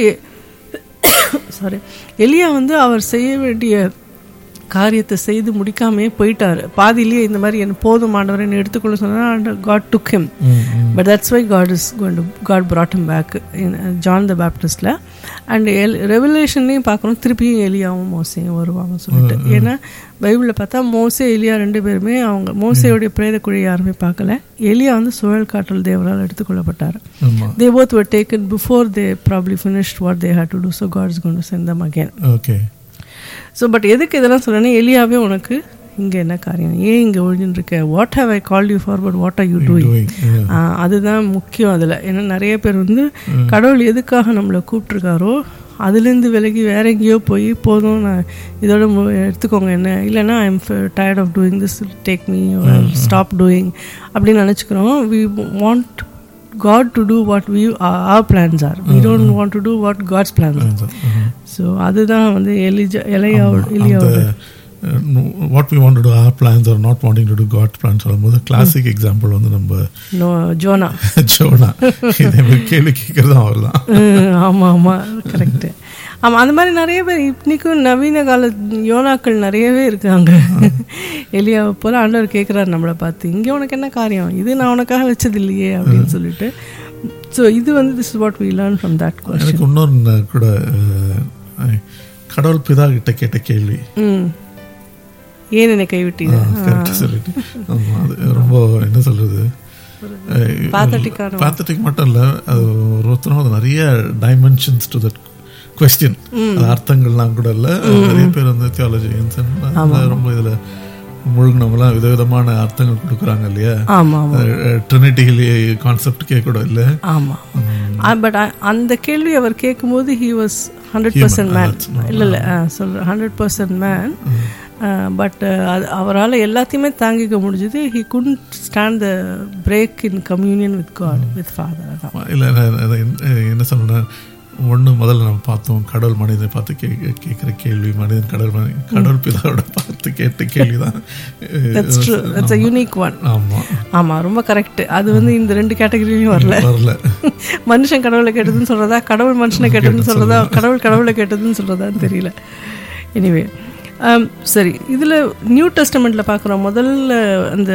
சாரி எலியா வந்து அவர் செய்ய வேண்டிய காரியத்தை செய்து முடிக்காமே போயிட்டாரு பாதியிலேயே இந்த மாதிரி என் போதும் ஆண்டவரை எடுத்துக்கொள்ள சொன்னா God took him but that's why God is going to God brought him back John the பேப்டிஸ்டில் அண்ட் எல் ரெவலேஷன்லையும் பார்க்கணும் திருப்பியும் எலியாவும் மோசையும் வருவாங்க சொல்லிட்டு ஏன்னா பைபிளில் பார்த்தா மோசே எலியா ரெண்டு பேருமே அவங்க மோசையுடைய பிரேத குழி யாருமே பார்க்கல எலியா வந்து சுழல் காற்றல் தேவரால் எடுத்துக்கொள்ளப்பட்டார் ஆமா they both were taken before they probably finished what they had to do so god is going to send them again okay so but எதுக்கு இதெல்லாம் சொல்றேன்னா எலியாவே உனக்கு இங்கே என்ன காரியம் ஏன் இங்கே ஒழிஞ்சுட்டு இருக்க what how I call you forward what are you doing doing yeah. அதுதான் முக்கியம் அதில் ஏன்னா நிறைய பேர் வந்து கடவுள் எதுக்காக நம்மளை கூப்பிட்ருக்காரோ அதுலேருந்து விலகி வேற எங்கேயோ போய் போதும் நான் இதோட மு- எடுத்துக்கோங்க என்ன இல்லைன்னா I am tired of doing this take me stop doing அப்படின்னு நினச்சிக்கிறோம் we want God to do what we are plans are we don't want to do what God's plans அதான். ஆமா. ஸோ அதுதான் வந்து எலிஜா எலையாவோட அந்த எலியாவோட what we want to are plans are not wanting to to God plan சொல்லும்போது கிளாசிக் எக்ஸாம்பிள் வந்து நம்ம நோ ஜோனா ஜோனா இதே மாதிரி கேள்வி கேட்கறதும் அவர் தான் ம், ஆமா ஆமா கரெக்ட் ஆமா அந்த மாதிரி நிறைய பேர் இன்னைக்கும் நவீன கால யோனாக்கள் நிறையவே இருக்காங்க எலியாவை போல ஆண்டவர் கேட்குறாரு நம்மளை பார்த்து இங்கே உனக்கு என்ன காரியம் இது நான் உனக்காக வச்சது இல்லையே அப்படின்னு சொல்லிட்டு ஸோ இது வந்து this is what we learn from that question எனக்கு இன்னொன்று கூட அஹ், கடவுள் பிதா கிட்ட கேட்ட கேள்வி ம் ஏன் என்னை கைவிட்டீங்க கரெக்டாக சொல்லிட்டு ஆமா அது ரொம்ப என்ன சொல்றது Pathetic-ஆன பேத்தட்டிக் மட்டும் இல்லை அது ஒருத்தரும் அது நிறைய டைமென்ஷன்ஸ் டு தட் கொஸ்டின் அது அர்த்தங்கள்லாம் கூட இல்லை நிறைய பேர் வந்து தியாலஜி ரொம்ப இதுல முழுகினவங்களாம் விதவிதமான அர்த்தங்கள் கொடுக்குறாங்க இல்லையா ஆமா ஆமா ட்ரினிட்டி கான்செப்டுக்கே கூட இல்லை ஆமா பட் அந்த கேள்வி அவர் கேட்கும்போது he was hundred percent man இல்லை இல்லை சொல்கிறேன் ஹண்ட்ரட் பர்சன்ட் மேன் பட் அது அவரால் எல்லாத்தையுமே தாங்கிக்க முடிஞ்சது he could stand the break in communion with God with father அதான் இல்லை நான் அதை என்ன- என்ன சொல்றேன் ஒன்று முதல்ல நம்ம பார்த்தோம் கடவுள் மனிதனை பார்த்து கே கேட்குற கேள்வி மனிதன் கடவுள் மனி- கடவுள் பிதாவோட பார்த்து கேட்ட கேள்வி தான் that's true that's a unique one ஆமாம் ஆமா ரொம்ப கரெக்ட் அது வந்து இந்த ரெண்டு கேட்டகரியிலையும் வரல வரல மனுஷன் கடவுளை கேட்டதுன்னு சொல்றதா கடவுள் மனுஷனை கேட்டதுன்னு சொல்றதா கடவுள் கடவுளை கேட்டதுன்னு சொல்றதான்னு தெரியல எனிவே சரி இதில் நியூ டெஸ்டமெண்ட்டில் பார்க்குறோம் முதல்ல அந்த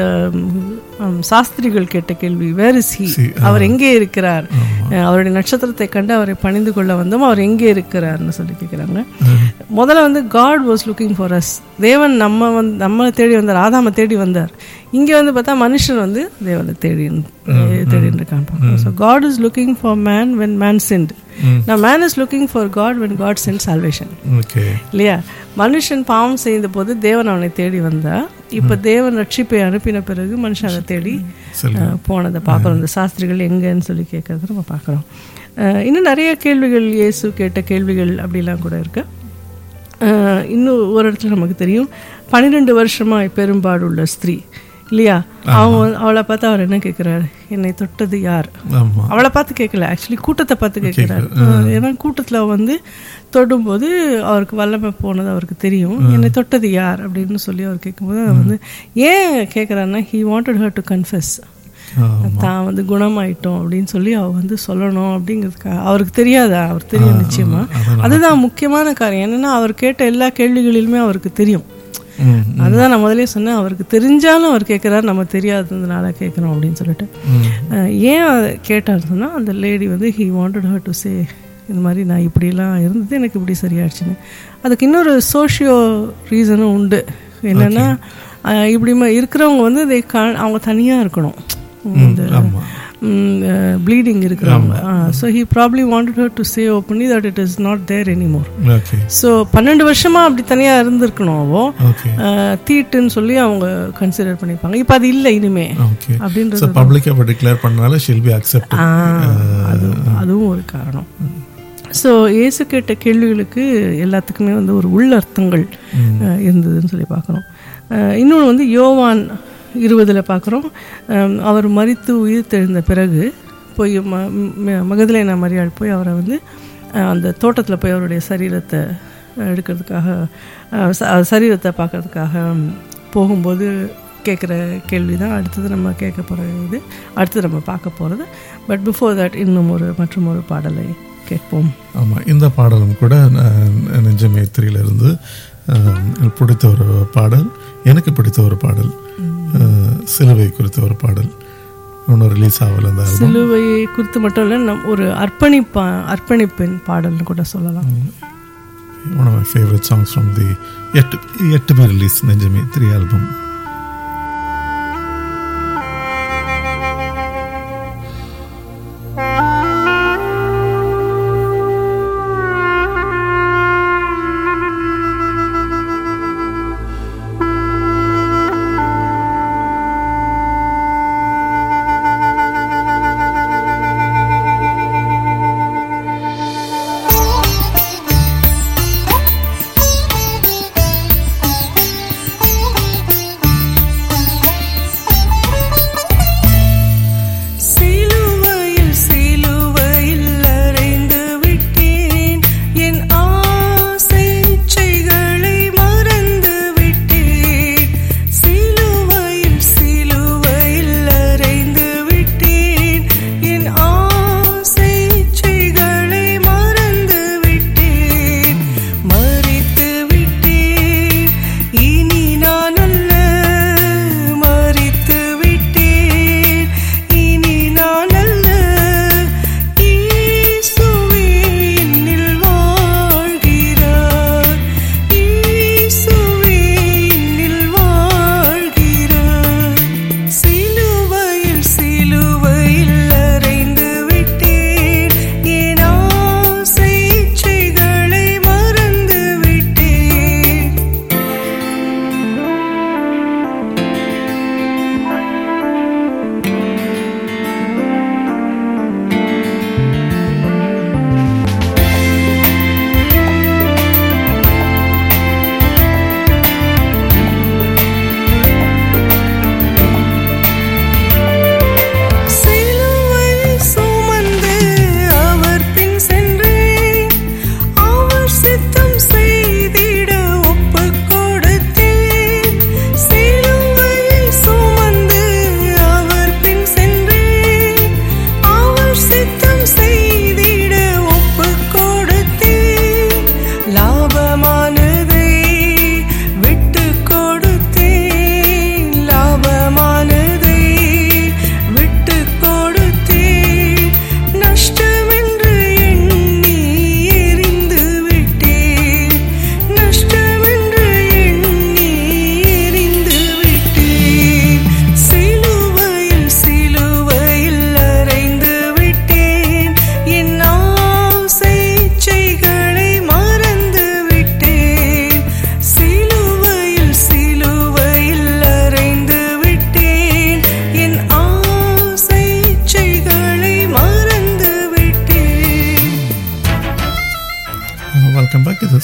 ம், சாஸ்திரிகள் கேட்ட கேள்வி வேர் இஸ் ஹி அவர் எங்கே இருக்கிறார் அஹ், அவருடைய நட்சத்திரத்தை கண்டு அவரை பணிந்து கொள்ள வந்தோம் அவர் எங்கே இருக்கிறார்னு சொல்லி கேட்குறாங்க முதல்ல வந்து God was looking for us தேவன் நம்ம வந்து நம்மளை தேடி வந்தார் ஆதாமை தேடி வந்தார் இங்கே வந்து பார்த்தா மனுஷன் வந்து தேவனை தேடி தேடின்னு இருக்கான் so God is looking for man when man sent நான் man is looking for God when God sent salvation okay இல்லையா மனுஷன் பாவம் செய்த போது தேவன் அவனை தேடி வந்தா இப்போ தேவன் ரட்சிப்பை அனுப்பின பிறகு மனுஷன் அதை தேடி சரி அஹ், போனதை பார்க்குறோம் இந்த சாஸ்திரிகள் எங்கன்னு சொல்லி கேட்கறது நம்ம பார்க்குறோம் இன்னும் நிறைய கேள்விகள் இயேசு கேட்ட கேள்விகள் அப்படிலாம் கூட இருக்கு அஹ், இன்னும் ஒரு இடத்துல நமக்கு தெரியும் பன்னிரெண்டு வருஷமாய் பெரும்பாடுள்ள ஸ்திரீ இல்லையா அவங்க வந்து- அவளை பார்த்து அவர் என்ன கேட்குறாரு என்னை தொட்டது யார் ஆமா அவளை பார்த்து கேட்கல ஆக்சுவலி கூட்டத்தை பார்த்து கேட்கிறாரு ஏன்னா கூட்டத்தில் வந்து தொடும்போது அவருக்கு வல்லமை போனது அவருக்கு தெரியும் என்னை தொட்டது யார் அப்படின்னு சொல்லி அவர் கேட்கும்போது அவர் வந்து ஏன் கேட்குறாருன்னா he wanted her to confess தான் வந்து குணமாயிட்டோம் அப்படின்னு சொல்லி அவர் வந்து சொல்லணும் அப்படிங்கிறதுக்காக அவருக்கு தெரியாதா அவர் தெரியும் நிச்சயமா அதுதான் முக்கியமான காரியம் என்னன்னா அவர் கேட்ட எல்லா கேள்விகளிலுமே அவருக்கு தெரியும் ம் அதுதான் நான் முதலே சொன்னேன் அவருக்கு தெரிஞ்சாலும் அவர் கேட்குறாரு நம்ம தெரியாததுனால கேட்குறோம் அப்படின்னு சொல்லிட்டு அஹ் ஏன் அதை கேட்டார் சொன்னால் அந்த லேடி வந்து he wanted her to say இந்த மாதிரி நான் இப்படிலாம் இருந்தது எனக்கு இப்படி சரியாயிடுச்சுன்னு அதுக்கு இன்னொரு சோஷியோ ரீசனும் உண்டு என்னென்னா இப்படி ம- இருக்கிறவங்க வந்து they can't- அவங்க தனியாக இருக்கணும் இந்த ஆமா ப்ளீடிங் இருக்கிறவங்க so he probably wanted her to say openly that it is not there anymore okay so பன்னெண்டு வருஷமா அப்படி தனியாக இருந்திருக்கணும் அவோ ஓகே அஹ், தீட்டுன்னு சொல்லி அவங்க கன்சிடர் பண்ணிப்பாங்க இப்போ அது இல்லை இனிமே ஓகே அப்படின்றது ஸோ பப்ளிக்காக இப்போ டிக்ளேர் பண்ணனால ஷில் பி அக்செப்ட் ஆ, அது அதுவும் ஒரு காரணம் ஸோ இயேசு கேட்ட கேள்விகளுக்கு எல்லாத்துக்குமே வந்து ஒரு உள்ளர்த்தங்கள் அஹ், இருந்ததுன்னு சொல்லி பார்க்குறோம் இன்னொன்று வந்து யோவான் இருபதில் பார்க்குறோம் அவர் மரித்து உயிர் தெழுந்த பிறகு போய் ம ம- மகதலேனா மரியாள் போய் அவரை வந்து அஹ், அந்த தோட்டத்தில் போய் அவருடைய சரீரத்தை எடுக்கிறதுக்காக அஹ், ச- சரீரத்தை பார்க்கறதுக்காக போகும்போது கேட்குற கேள்வி தான் அடுத்தது நம்ம கேட்க போகிற இது அடுத்தது நம்ம பார்க்க போகிறது பட் பிஃபோர் தட் இன்னும் ஒரு மற்றும் ஒரு பாடலை கேட்போம் ஆமாம் இந்த பாடலும் கூட அஹ், நெஞ்சமே இருந்து அஹ், பிடித்த ஒரு பாடல் எனக்கு பிடித்த ஒரு பாடல் அஹ், சிலுவை குறித்த ஒரு பாடல் இன்னும் ரிலீஸ் ஆகல அந்த album. சிலுவையை குறித்து மட்டும் இல்லை நம் ஒரு அர்ப்பணிப்பா அர்ப்பணிப்பின் பாடல்னு கூட சொல்லலாம் one of my favorite songs from the yet to, yet to be released Nenjame 3 album. Thank you.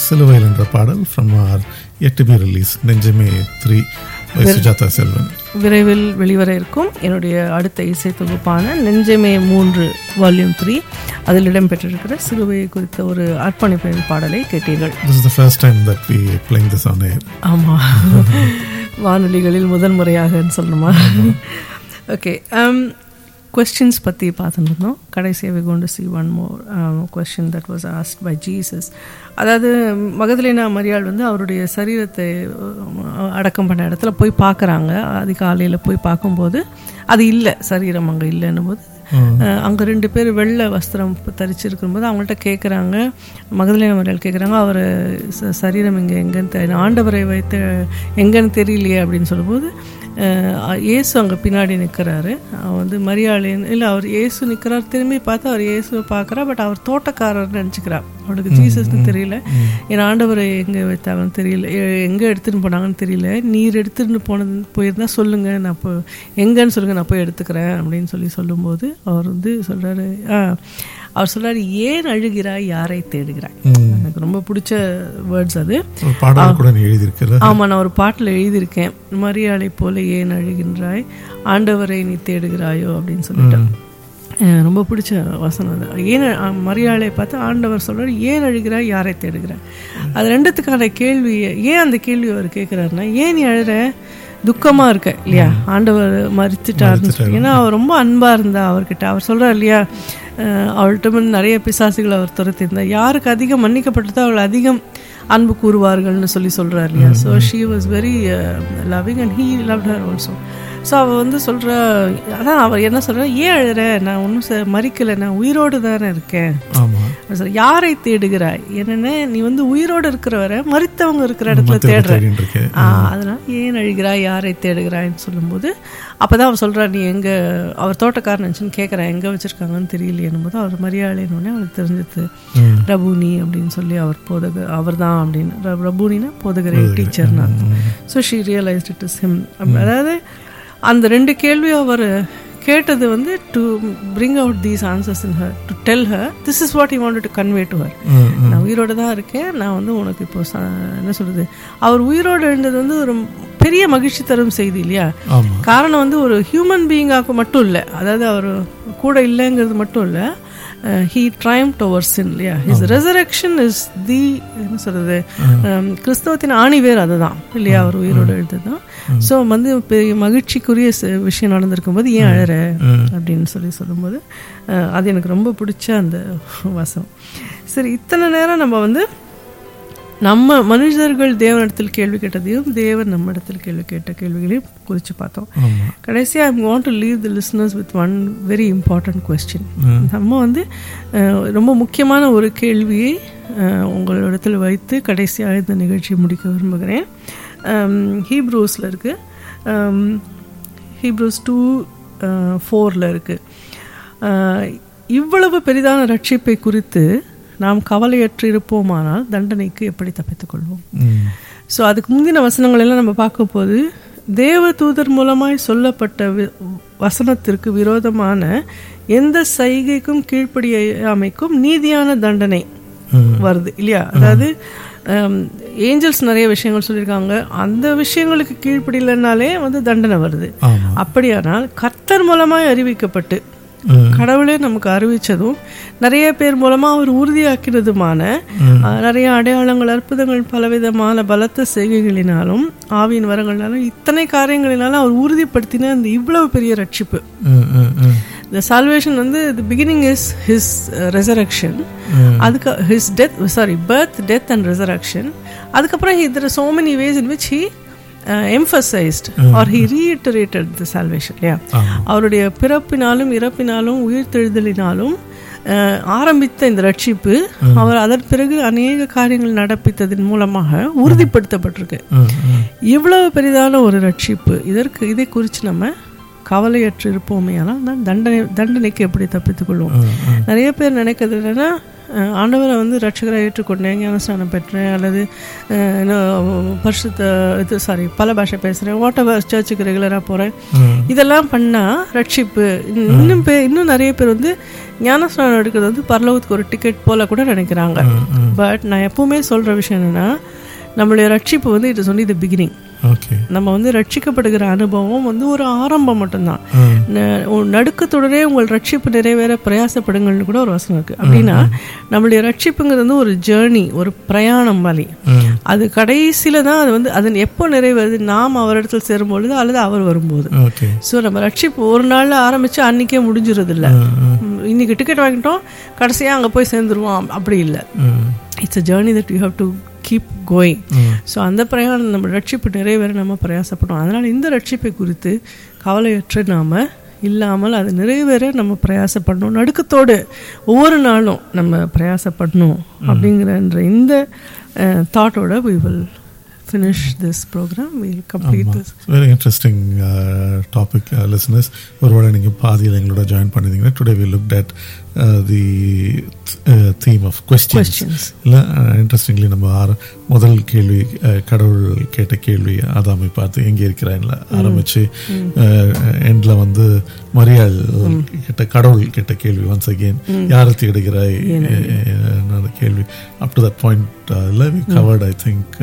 சிலுவையில் என்ற பாடல் ஃப்ரம் ஆர் எட் பி ரிலீஸ் நெஞ்சமே த்ரீ பை சுஜாதா செல்வன் விரைவில் வெளிவர இருக்கும் என்னுடைய அடுத்த இசை தொகுப்பான நெஞ்சமே மூன்று வால்யூம் த்ரீ அதில் இடம்பெற்றிருக்கிற சிலுவையை குறித்த ஒரு அர்ப்பணிப்பின் பாடலை கேட்டீர்கள் this is the first time that we playing this on air ஆமாம் வானொலிகளில் முதல் முறையாகன்னு சொல்லணுமா ஓகே கொஸ்டின்ஸ் பற்றி பார்த்துட்டு இருந்தோம் கடைசியாக we gonna see one more question that was asked by Jesus அதாவது மகதலேனா மரியாள் வந்து அவருடைய சரீரத்தை அஹ், அடக்கம் பண்ண இடத்துல போய் பார்க்குறாங்க அதிகாலையில் போய் பார்க்கும்போது அது இல்லை சரீரம் அங்கே இல்லைன்னும் போது அஹ், அங்க ரெண்டு பேர் வெள்ளை வஸ்திரம் தரிச்சிருக்கும்போது அவங்கள்ட்ட கேட்குறாங்க மகதலேன மரியாள் கேட்குறாங்க அவர் சரீரம் இங்கே எங்கன்னு தெ- ஆண்டவரை வைத்து எங்கன்னு தெரியலையே அப்படின்னு சொல்லும்போது அஹ், இயேசு அங்கே பின்னாடி நிற்கிறாரு அவர் வந்து மரியாளின் இல்லை அவர் இயேசு நிற்கிறார் திரும்பி பார்த்து அவர் இயேசுவை பார்க்குறா பட் அவர் தோட்டக்காரர்னு நினச்சிக்கிறார் அவளுக்கு ஜீசஸ்னு தெரியல என் ஆண்டவரை எங்கே வைத்தாங்கன்னு தெரியல எ- எங்கே எடுத்துன்னு போனாங்கன்னு தெரியல நீர் எடுத்துட்டு போனது போயிருந்தா சொல்லுங்க நான் இப்போ எங்கன்னு சொல்லுங்க நான் போய் எடுத்துக்கிறேன் அப்படின்னு சொல்லி சொல்லும்போது அவர் வந்து சொல்றாரு ஆ அவர் சொல்றாரு ஏன் அழுகிறாய் யாரை தேடுகிறாய் எனக்கு ரொம்ப பிடிச்ச வேர்ட்ஸ் அது ஒரு பாடல் கூட நீ எழுதியிருக்கல ஆமா நான் ஒரு பாட்டில் எழுதியிருக்கேன் மரியாதை போல ஏன் அழுகின்றாய் ஆண்டவரை நீ தேடுகிறாயோ அப்படின்னு சொல்லிட்டு எனக்கு ரொம்ப பிடிச்ச வசனம் அது ஏன் அ- மரியாதை பார்த்து ஆண்டவர் சொல்றாரு ஏன் அழுகிறாய் யாரை தேடுகிறாய் அது ரெண்டுத்துக்கான கேள்வி ஏன் அந்த கேள்வி அவர் கேட்குறாருன்னா ஏன் நீ அழுற துக்கமா இருக்க இல்லையா ஆண்டவர் மறித்துட்டாருன்னு சொல்லி ஏன்னா அவர் ரொம்ப அன்பா இருந்தா அவர்கிட்ட அவர் சொல்றார் இல்லையா அஹ், அவள்கிட்ட வந்து நிறைய பிசாசுகள் அவர் துரத்திருந்தா யாருக்கு அதிகம் மன்னிக்கப்பட்டதோ அவள் அதிகம் அன்பு கூறுவார்கள்னு சொல்லி சொல்றார் இல்லையா so she was very loving and he love her also so அவள் வந்து சொல்கிறா அதான் அவர் என்ன சொல்கிறா ஏன் அழுற நான் ஒன்றும் ச மறிக்கலை நான் உயிரோடு தானே இருக்கேன் ஆமா அவர் சொல்றா, யாரை தேடுகிறாய் என்னென்ன நீ வந்து உயிரோடு இருக்கிறவரை மறித்தவங்க இருக்கிற இடத்துல தேடுற தேடிட்டு இருக்கேன் ஆ, அதனால ஏன் அழுகிறாய் யாரை தேடுகிறாய்ன்னு சொல்லும்போது அப்பதான் அவர் சொல்றா நீ எங்க அவர் தோட்டக்காரன் நினச்சுன்னு கேட்குறேன் எங்க வச்சிருக்காங்கன்னு தெரியலையேன்னும் போது அவர் மரியாதைன்னு அவருக்கு தெரிஞ்சது ம். ரபூனி அப்படின்னு சொல்லி அவர் போதகர் அவர் தான் அப்படின்னு ர- ரபூனினா போதகரை டீச்சர்னு so she realised it is him அதாவது அந்த ரெண்டு கேள்வியும் அவர் கேட்டது வந்து to bring out these answers in her to tell her this is what you want to convey to her hmm, hmm. நான் உயிரோட தான் இருக்கேன் நான் வந்து உனக்கு இப்போ ச- என்ன சொல்றது அவர் உயிரோடு எழுந்தது வந்து ஒரு பெரிய மகிழ்ச்சி தரும் செய்தி இல்லையா ஆமா காரணம் வந்து ஒரு ஹியூமன் பீயிங்காக மட்டும் இல்லை அதாவது அவர் கூட இல்லைங்கிறது மட்டும் இல்லை ஹீ ட்ரைம் ஓவர் சின் இல்லையா ஹிஸ் ரெசரக்ஷன் இஸ் தி என்ன சொல்றது um, கிறிஸ்தவத்தின் ஆணிவேர் அதுதான் இல்லையா அவர் உயிரோடு எழுது தான் ஸோ வந்து பெரிய மகிழ்ச்சிக்குரிய ச- விஷயம் நடந்திருக்கும் போது ஏன் அழற அப்படின்னு சொல்லி சொல்லும்போது அஹ், அது எனக்கு ரொம்ப பிடிச்ச அந்த வசனம் சரி இத்தனை நேரம் நம்ம வந்து நம்ம மனுஷர்கள் தேவனிடத்தில் கேள்வி கேட்டதையும் தேவன் நம்ம இடத்தில் கேள்வி கேட்ட கேள்விகளையும் குறித்து பார்த்தோம் ஆமா கடைசியாக I want to leave the listeners with one very important question நம்ம வந்து அஹ், ரொம்ப முக்கியமான ஒரு கேள்வியை அஹ், உங்களிடத்தில் வைத்து கடைசியாக இந்த நிகழ்ச்சியை முடிக்க விரும்புகிறேன் ஹீப்ரூஸில் இருக்குது ஹீப்ரூஸ் டூ ஃபோரில் இருக்குது இவ்வளவு பெரிதான ரட்சிப்பை குறித்து நாம் கவலையற்று இருப்போமானால் தண்டனைக்கு எப்படி தப்பித்துக் கொள்வோம் ம். ஸோ அதுக்கு முந்தின வசனங்கள் எல்லாம் நம்ம பார்க்க போது தேவ தூதர் மூலமாய் சொல்லப்பட்ட வி- வசனத்திற்கு விரோதமான எந்த சைகைக்கும் கீழ்ப்படியாமைக்கும் நீதியான தண்டனை வருது இல்லையா அதாவது ஏஞ்சல்ஸ் நிறைய விஷயங்கள் சொல்லியிருக்காங்க அந்த விஷயங்களுக்கு கீழ்ப்படியலைனாலே வந்து தண்டனை வருது ஆமா அப்படியானால் கர்த்தர் மூலமாய் அறிவிக்கப்பட்டு கடவுளே நமக்கு அறிவிச்சதும் நிறைய பேர் மூலமா அவர் உறுதியாக்கினதுமான அஹ், நிறைய அடையாளங்கள் அற்புதங்கள் பலவிதமான பலத்த செய்கைகளினாலும் ஆவியின் வரங்கள்னாலும் இத்தனை காரியங்களினாலும் அவர் உறுதிப்படுத்தின அந்த இவ்வளவு பெரிய ரட்சிப்பு ம், ம், ம். இந்த சால்வேஷன் வந்து the beginning is his resurrection அதுக்கு his death sorry birth death and resurrection அதுக்கப்புறம் he there so many ways in which he emphasised or he reiterated the salvation இல்லையா அவருடைய பிறப்பினாலும் இறப்பினாலும் உயிர்த்தெழுதலினாலும் அஹ், ஆரம்பித்த இந்த ரட்சிப்பு அவர் அதன் பிறகு அநேக காரியங்கள் நடப்பித்ததன் மூலமாக உறுதிப்படுத்தப்பட்டிருக்கு ம், ம். இவ்வளவு பெரிதான ஒரு ரட்சிப்பு இதற்கு இதை குறித்து நம்ம கவலையற்று இருப்போமே ஆனால் தான் தண்டனை தண்டனைக்கு எப்படி தப்பித்துக் கொள்வோம் நிறைய பேர் நினைக்கிறது என்னன்னா அஹ், ஆண்டவரை வந்து ரட்சகரை ஏற்றுக்கொண்டேன் ஞானஸ்நானம் பெற்றேன் அல்லது அஹ், இன்னும் பரிசுத்த இது சாரி பல பாஷை பேசுகிறேன் வாட் எவர் சர்ச்சுக்கு ரெகுலராக போகிறேன் இதெல்லாம் பண்ணால் ரட்சிப்பு இன்னும் இன்னும் பே இன்னும் நிறைய பேர் வந்து ஞானஸ்நானம் எடுக்கிறது வந்து பரலோகத்துக்கு ஒரு டிக்கெட் போல கூட நினைக்கிறாங்க பட் நான் எப்பவுமே சொல்கிற விஷயம் என்னென்னா நம்மளுடைய ரட்சிப்பு வந்து it is only the beginning okay நம்ம வந்து ரட்சிக்கப்படுகிற அனுபவம் வந்து ஒரு ஆரம்பம் மட்டும்தான் ந- உன் நடுக்கத்துடனே உங்கள் ரட்சிப்பு நிறைவேற பிரயாசப்படுங்கள்னு கூட ஒரு வசனம் இருக்கு அப்படின்னா நம்மளுடைய ரட்சிப்புங்கிறது வந்து ஒரு ஜேர்னி ஒரு பிரயாணம் மாதிரி அது கடைசியில தான் அது வந்து அது எப்போ நிறைவேறுது நாம் அவரிடத்துல சேரும் பொழுது அல்லது அவர் வரும்போது ஓகே ஸோ நம்ம ரட்சிப்பு ஒரு நாள்ல ஆரம்பிச்சு அன்னைக்கே முடிஞ்சிருது இல்ல ம், இன்னைக்கு டிக்கெட் வாங்கிட்டோம் கடைசியா அங்க போய் சேர்ந்துருவோம் அப்படி இல்லை it's a journey that you have to keep going so அந்த பிரயாணம் நம்ம ரட்சிப்பு நிறைவேற நம்ம பிரயாசப்படும் அதனால் இந்த ரட்சிப்பை குறித்து கவலையற்று நாம் இல்லாமல் அது நிறைவேற நம்ம பிரயாசப்படணும் நடுக்கத்தோடு ஒவ்வொரு நாளும் நம்ம பிரயாசப்படணும் அப்படிங்கிற இந்த தாட்டோட we will finish this program we'll complete this very interesting topic listeners ஒருவேளை நீங்கள் பாதியில் எங்களோட ஜாயின் பண்ணிருந்தீங்கன்னா today we look at the theme of questions Questions. இல்லை இன்ட்ரெஸ்டிங்லி நம்ம ஆர முதல் கேள்வி அஹ், கடவுள் கேட்ட கேள்வி ஆதாமை பார்த்து எங்கே இருக்கிறான்ல ஆரம்பிச்சு எண்ட்ல வந்து மரியாள் கிட்ட கடவுள் கேட்ட கேள்வி ஒன்ஸ் அகெயின் யாரை தேடுகிறாய் என்னோட கேள்வி அப் டு தட் பாயிண்ட் இல்லை we covered I think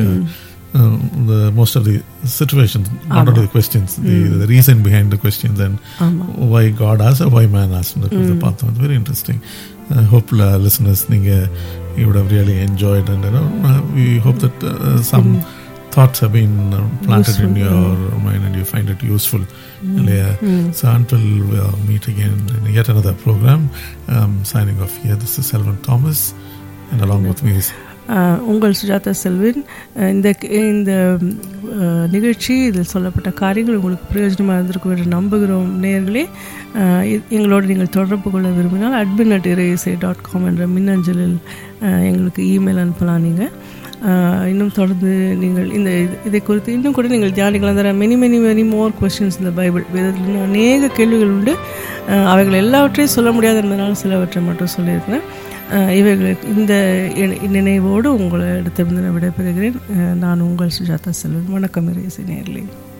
the most of the situations, not only the questions, the, the reason behind the questions and why God asked or why man asked. That was the path. It was very interesting. I hope uh, listeners think, uh, you would have really enjoyed and you know, uh, we hope that uh, some thoughts have been uh, planted in your mind and you find it useful. Yeah. So until we uh, meet again in yet another program, um, signing off here. This is Selvan Thomas and along with me is ah உங்கள் சுஜாதா செல்வின் ஆஹ் இந்த இந்த ஆஹ் நிகழ்ச்சி இதில் சொல்லப்பட்ட காரியங்கள் உங்களுக்கு பிரயோஜனமாக இருந்திருக்கும் என்று நம்புகிறோம் நேயர்களே ஆஹ் இ- எங்களோடு நீங்கள் தொடர்பு கொள்ள விரும்பினால் admin at Iraiyasai dot com என்ற மின்னஞ்சலில் ஆஹ் எங்களுக்கு இமெயில் அனுப்பலாம் நீங்கள் ஆஹ் இன்னும் தொடர்ந்து நீங்கள் இந்த இது- இதை குறித்து இன்னும் கூட நீங்கள் தியானிக்கலாம் there many many many more questions இந்த பைபிள் வேதத்தில் இன்னும் அநேக கேள்விகள் உண்டு ஆஹ் அவைகள் எல்லாவற்றையும் சொல்ல முடியாது என்பதனால் சிலவற்றை மட்டும் சொல்லியிருக்கிறேன் ஆஹ் இவைகளுக்கு இந்த இணை- நினைவோடு உங்களை இடத்திலிருந்து நான் விடைபெறுகிறேன் ஆஹ் நான் உங்கள் சுஜாதா செல்வன் வணக்கம் இறைசி நேர்லி